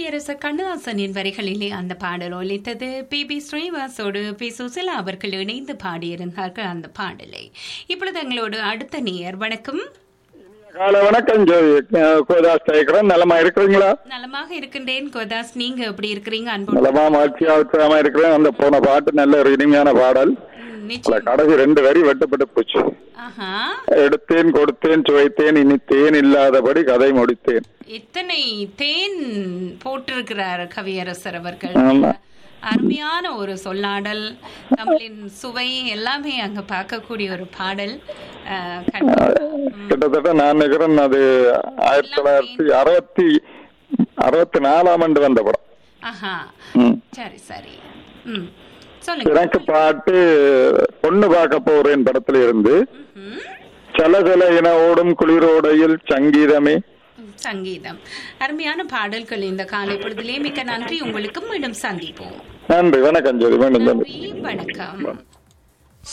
கவியரசர் கண்ணதாசனின் வரிகளிலே அந்த பாடல் ஒலித்தது பி பி ஸ்ரீவாஸோடு பி சுசிலா அவர்கள் இணைந்து பாடியிருந்தார்கள் அந்த பாடலை இப்பொழுது எங்களோடு அடுத்த நேயர் வணக்கம் காலை வணக்கம் ஜோதி அஹ் கோதாஸ் கேட்கிறேன் நலமா இருக்கிறீங்களா நலமாக இருக்கின்றேன் கோதாஸ் நீங்க எப்படி இருக்கிறீங்க அன்பு நலமா மகிழ்ச்சியா உற்சாகமா இருக்கிறேன் அந்த போன பாட்டு நல்ல ஒரு இனிமையான பாடல் ம், அதுல நிச்சயம் கடைசி ரெண்டு வரி வெட்டப்பட்டு போச்சு ஆஹா எடுத்தேன் கொடுத்தேன் சுவைத்தேன் இனி தேன் இல்லாதபடி கதை முடித்தேன் இத்தனை தேன் போட்டிருக்கிறார் கவியரசர் அவர்கள் ஆமா. அருமையான ஒரு சொல்லாடல் தமிழின் சுவை எல்லாமே அங்க பார்க்கக்கூடிய ஒரு பாடல் அஹ், கண்டிப்பா. ம். கிட்டத்தட்ட நான் நினைக்கிறேன் அது ஆயிரத்தி தொள்ளாயிரத்தி அறுபத்தி அறுபத்தி நாலாம் ஆண்டு வந்த படம் ஆஹா ம். சரி சரி ம் சொல்லுங்க எனக்கு பாட்டு பொண்ணு பார்க்க போறேன் படத்துல இருந்து ம்ஹும். சல சல என ஓடும் குளிரோடையில் சங்கீதமே சங்கீதம் அருமையான பாடல்கள் இந்த காலை பொழுதிலே மிக்க நன்றி உங்களுக்கு மீண்டும் சந்திப்போம் நன்றி வணக்கம் ஜோதி மீண்டும் நன்றி நன்றி வணக்கம்